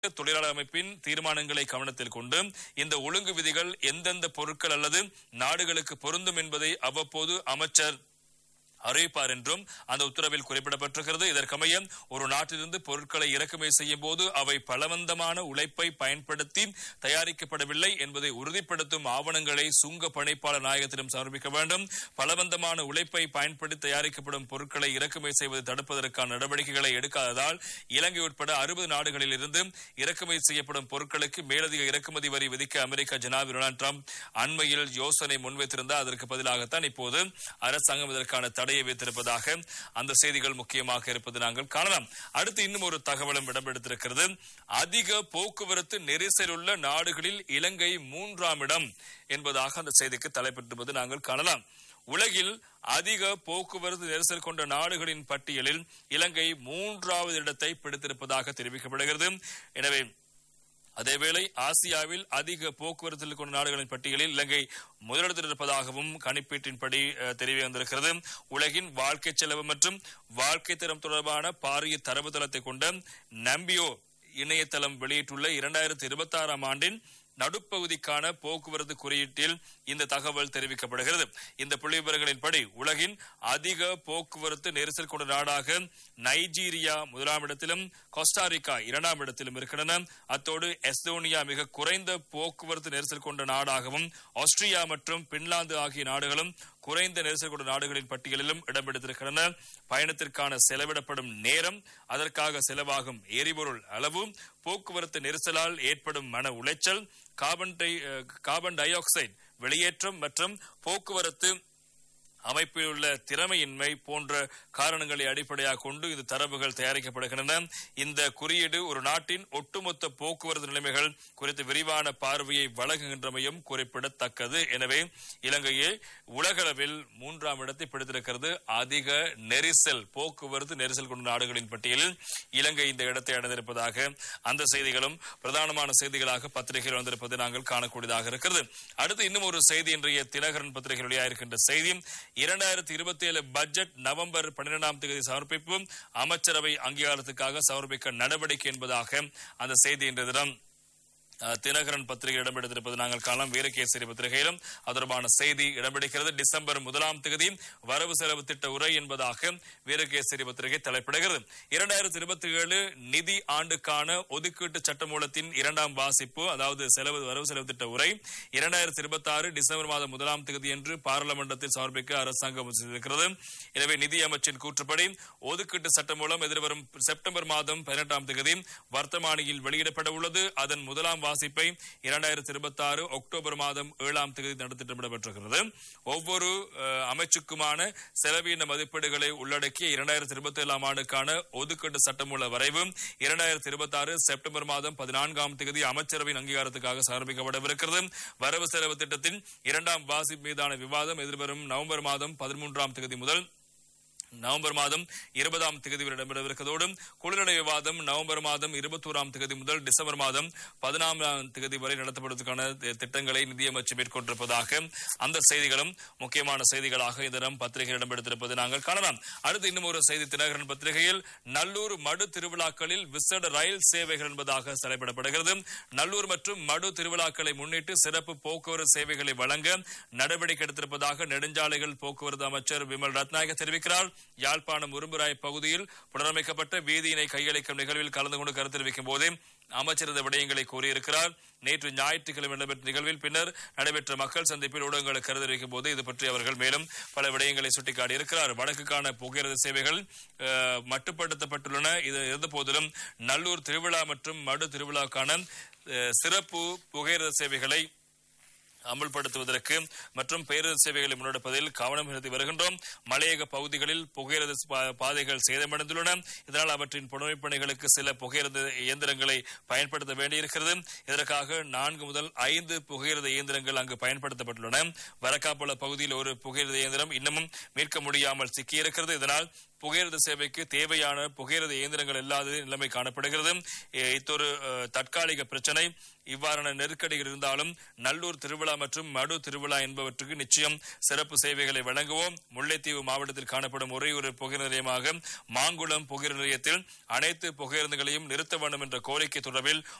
தொழிலாளர் அமைப்பின் தீர்மானங்களை கவனத்தில் கொண்டு இந்த ஒழுங்கு விதிகள் எந்தெந்த பொருட்கள் அல்லது நாடுகளுக்கு பொருந்தும் என்பதை அவ்வப்போது அமைச்சர் அறிவிப்பார் என்றும் அந்த உத்தரவில் குறிப்பிடப்பட்டிருக்கிறது இதற்கமைய ஒரு நாட்டிலிருந்து பொருட்களை இறக்குமதி செய்யும் போது அவை பலவந்தமான உழைப்பை பயன்படுத்தி தயாரிக்கப்படவில்லை என்பதை உறுதிப்படுத்தும் ஆவணங்களை சுங்க பணிப்பாளர் நாயகத்திடம் சமர்ப்பிக்க வேண்டும் பலவந்தமான உழைப்பை பயன்படுத்தி தயாரிக்கப்படும் பொருட்களை இறக்குமதி செய்வது தடுப்பதற்கான நடவடிக்கைகளை எடுக்காததால் இலங்கை உட்பட அறுபது நாடுகளில் இருந்து இறக்குமதி செய்யப்படும் பொருட்களுக்கு மேலதிக இறக்குமதி வரி விதிக்க அமெரிக்க ஜனாதிபதி டொனால்டு டிரம்ப் அண்மையில் யோசனை முன்வைத்திருந்தார் அதற்கு பதிலாகத்தான் இப்போது அரசாங்கம் இதற்கான தடையை வைத்திருப்பதாக அந்த செய்திகள் முக்கியமாக இருப்பது நாங்கள் காணலாம் அடுத்து இன்னும் ஒரு தகவலும் இடம்பெடுத்திருக்கிறது அதிக போக்குவரத்து நெரிசல் உள்ள நாடுகளில் இலங்கை மூன்றாம் இடம் என்பதாக அந்த செய்திக்கு தலைப்பட்டிருப்பது நாங்கள் காணலாம் உலகில் அதிக போக்குவரத்து நெரிசல் கொண்ட நாடுகளின் பட்டியலில் இலங்கை மூன்றாவது இடத்தை பிடித்திருப்பதாக தெரிவிக்கப்படுகிறது எனவே அதேவேளை ஆசியாவில் அதிக போக்குவரத்தில் கொண்ட நாடுகளின் பட்டியலில் இலங்கை முதலிடத்தில் இருப்பதாகவும் கணிப்பீட்டின்படி அஹ், தெரிய வந்திருக்கிறது உலகின் வாழ்க்கை செலவு மற்றும் வாழ்க்கை தரம் தொடர்பான பாரிய தரவுத்தளத்தை கொண்ட நம்பியோ இணையதளம் வெளியிட்டுள்ள இரண்டாயிரத்தி இருபத்தி ஆறாம் ஆண்டின் நடுப்பகுதிக்கான போக்குவரத்து குறியீட்டில் இந்த தகவல் தெரிவிக்கப்படுகிறது இந்த புள்ளிவிவரங்களின்படி உலகின் அதிக போக்குவரத்து நெரிசல் கொண்ட நாடாக நைஜீரியா முதலாம் இடத்திலும் கோஸ்டாரிக்கா இரண்டாம் இடத்திலும் இருக்கின்றன அத்தோடு எஸ்தோனியா மிக குறைந்த போக்குவரத்து நெரிசல் கொண்ட நாடாகவும் ஆஸ்திரியா மற்றும் பின்லாந்து ஆகிய நாடுகளும் குறைந்த நெரிசல் கொண்ட நாடுகளின் பட்டியலிலும் இடம்பெடுத்திருக்கின்றன பயணத்திற்கான செலவிடப்படும் நேரம் அதற்காக செலவாகும் எரிபொருள் அளவு போக்குவரத்து நெரிசலால் ஏற்படும் மன உளைச்சல் carbon di ah, carbon dioxide வெளியேற்றம் மற்றும் போக்குவரத்து அமைப்பில் உள்ள திறமையின்மை போன்ற காரணங்களை அடிப்படையாக கொண்டு இந்த தரவுகள் தயாரிக்கப்படுகின்றன இந்த குறியீடு ஒரு நாட்டின் ஒட்டுமொத்த போக்குவரத்து நிலைமைகள் குறித்து விரிவான பார்வையை வழங்குகின்றமையும் குறிப்பிடத்தக்கது எனவே இலங்கையை உலகளவில் மூன்றாம் இடத்தை பிடித்திருக்கிறது அதிக நெரிசல் போக்குவரத்து நெரிசல் கொண்ட நாடுகளின் பட்டியலில் இலங்கை இந்த இடத்தை அடைந்திருப்பதாக அந்த செய்திகளும் பிரதானமான செய்திகளாக பத்திரிகையில் வந்திருப்பது நாங்கள் காணக்கூடியதாக இருக்கிறது அடுத்து இன்னும் ஒரு செய்தி இன்றைய தினகரன் பத்திரிகை வெளியாயிருக்கின்ற செய்தி இரண்டாயிரத்தி இருபத்தி ஏழு பட்ஜெட் நவம்பர் பன்னிரெண்டாம் தேதி சமர்ப்பிப்பு அமைச்சரவை அங்கீகாரத்துக்காக சமர்ப்பிக்க நடவடிக்கை என்பதாக அந்த செய்தி இன்றைய தினம் அஹ், தினகரன் பத்திரிகை இடம்பெடுத்திருப்பது நாங்கள் காணலாம் வீரகேசரி பத்திரிகையிலும் அது தொடர்பான செய்தி இடம்பெடுக்கிறது டிசம்பர் முதலாம் தேதி வரவு செலவு திட்ட உரை என்பதாக வீரகேசரி பத்திரிகை தலைப்பிடுகிறது இரண்டாயிரத்தி இருபத்தி ஏழு நிதி ஆண்டுக்கான ஒதுக்கீட்டு சட்டமூலத்தின் இரண்டாம் வாசிப்பு அதாவது செலவு வரவு செலவு திட்ட உரை இரண்டாயிரத்தி இருபத்தி ஆறு டிசம்பர் மாதம் முதலாம் தேதி என்று பாராளுமன்றத்தில் சமர்ப்பிக்க அரசாங்கம் செய்திருக்கிறது எனவே நிதி அமைச்சின் கூற்றுப்படி ஒதுக்கீட்டு சட்டம் மூலம் எதிர்வரும் செப்டம்பர் மாதம் பதினெட்டாம் தேதி வர்த்தமானியில் வெளியிடப்பட உள்ளது அதன் முதலாம் வாசிப்பை இரண்டாயிரத்தி இருபத்தி ஆறு அக்டோபர் மாதம் ஏழாம் தேதி நடத்திடப்பட்டிருக்கிறது ஒவ்வொரு அஹ், அமைச்சுக்குமான செலவீன மதிப்பீடுகளை உள்ளடக்கிய இரண்டாயிரத்தி இருபத்தி ஏழாம் ஆண்டுக்கான ஒதுக்கீட்டு சட்டமூல வரைவு இரண்டாயிரத்தி இருபத்தி ஆறு செப்டம்பர் மாதம் பதினான்காம் தேதி அமைச்சரவையின் அங்கீகாரத்துக்காக சமர்ப்பிக்கப்படவிருக்கிறது வரவு செலவு திட்டத்தின் இரண்டாம் வாசிப்பு மீதான விவாதம் எதிர்வரும் நவம்பர் மாதம் பதிமூன்றாம் தேதி முதல் நவம்பர் மாதம் இருபதாம் தேதி வரை இடம்பெறவிருக்கிறதோடு குளிரடை விவாதம் நவம்பர் மாதம் இருபத்தோராம் தேதி முதல் டிசம்பர் மாதம் பதினான்காம் தேதி வரை நடத்தப்படுவதற்கான தி- திட்டங்களை நிதியமைச்சு மேற்கொண்டிருப்பதாக அந்த செய்திகளும் முக்கியமான செய்திகளாக இந்த தினம் பத்திரிகை இடம்பெடுத்திருப்பதை நாங்கள் காணலாம் அடுத்து இன்னும் ஒரு செய்தி தினகரன் பத்திரிகையில் நல்லூர் மடு திருவிழாக்களில் விசேட ரயில் சேவைகள் என்பதாக தலைப்பிடப்படுகிறது நல்லூர் மற்றும் மடு திருவிழாக்களை முன்னிட்டு சிறப்பு போக்குவரத்து சேவைகளை வழங்க நடவடிக்கை எடுத்திருப்பதாக நெடுஞ்சாலைகள் போக்குவரத்து அமைச்சர் விமல் ரத்நாயக தெரிவிக்கிறார் யாழ்ப்பாணம் உரும்புராய் பகுதியில் புனரமைக்கப்பட்ட வீதியினை கையளிக்கும் நிகழ்வில் கலந்து கொண்டு கருத்து தெரிவிக்கும் போதே அமைச்சர் இந்த விடயங்களை கூறியிருக்கிறார் நேற்று ஞாயிற்றுக்கிழமை நடைபெற்ற நிகழ்வில் பின்னர் நடைபெற்ற மக்கள் சந்திப்பில் ஊடகங்களுக்கு கருத்து தெரிவிக்கும் போது இது பற்றி அவர்கள் மேலும் பல விடயங்களை சுட்டிக்காட்டியிருக்கிறார் வடக்குக்கான புகையிரத சேவைகள் அஹ், மட்டுப்படுத்தப்பட்டுள்ளன இது இருந்த போதிலும் நல்லூர் திருவிழா மற்றும் மடு திருவிழாக்கான அஹ், சிறப்பு புகையிரத சேவைகளை அமல்படுத்துவதற்கு மற்றும் பேருந்து சேவைகளை முன்னெடுப்பதில் கவனம் செலுத்தி வருகின்றோம் மலையக பகுதிகளில் புகையிரத பா- பாதைகள் சேதமடைந்துள்ளன இதனால் அவற்றின் புனரமைப்பு பணிகளுக்கு சில புகையிரத இயந்திரங்களை பயன்படுத்த வேண்டியிருக்கிறது இதற்காக நான்கு முதல் ஐந்து புகையிரத இயந்திரங்கள் அங்கு பயன்படுத்தப்பட்டுள்ளன வரக்காப்பள பகுதியில் ஒரு புகையிரத இயந்திரம் இன்னமும் மீட்க முடியாமல் சிக்கியிருக்கிறது இதனால் புகையிரத சேவைக்கு தேவையான புகையிரத இயந்திரங்கள் இல்லாத நிலைமை காணப்படுகிறது எ- இத்தொரு அஹ், தற்காலிக பிரச்சனை இவ்வாறான நெருக்கடிகள் இருந்தாலும் நல்லூர் திருவிழா மற்றும் மடு திருவிழா என்பவற்றுக்கு நிச்சயம் சிறப்பு சேவைகளை வழங்குவோம் முல்லைத்தீவு மாவட்டத்தில் காணப்படும் ஒரே ஒரு புகையிரத நிலையமாக மாங்குளம் புகையிரத நிலையத்தில் அனைத்து புகையிரந்துகளையும் நிறுத்த வேண்டும் என்ற கோரிக்கை தொடர்பில்